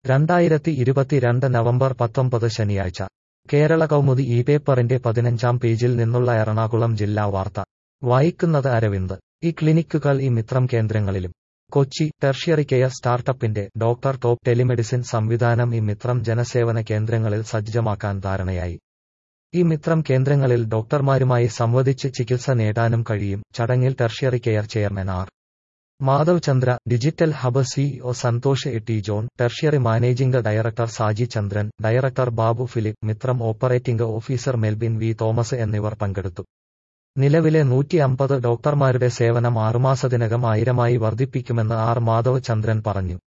രണ്ടായിരത്തി ഇരുപത്തിരണ്ട് നവംബർ പത്തൊമ്പത് ശനിയാഴ്ച കേരള കൗമുദി ഈ പേപ്പറിന്റെ പതിനഞ്ചാം പേജിൽ നിന്നുള്ള എറണാകുളം ജില്ലാ വാർത്ത വായിക്കുന്നത് അരവിന്ദ് ഈ ക്ലിനിക്കുകൾ ഈ മിത്രം കേന്ദ്രങ്ങളിലും കൊച്ചി ടെർഷ്യറി കെയർ സ്റ്റാർട്ടപ്പിന്റെ ഡോക്ടർ ടോപ്പ് ടെലിമെഡിസിൻ സംവിധാനം ഈ മിത്രം ജനസേവന കേന്ദ്രങ്ങളിൽ സജ്ജമാക്കാൻ ധാരണയായി ഈ മിത്രം കേന്ദ്രങ്ങളിൽ ഡോക്ടർമാരുമായി സംവദിച്ച് ചികിത്സ നേടാനും കഴിയും ചടങ്ങിൽ tertiary care chairman R Madhav Chandra digital hub CEO Santhosh A T John tertiary managing director Saji Chandran director Babu Philip Mithram operating officer Melbin V Thomas എന്നിവർ പങ്കെടുത്തു നിലവിലെ നൂറ്റി അമ്പത് ഡോക്ടർമാരുടെ സേവനം ആറുമാസത്തിനകം ആയിരമായി വർദ്ധിപ്പിക്കുമെന്ന് ആർ മാധവ് ചന്ദ്രൻ പറഞ്ഞു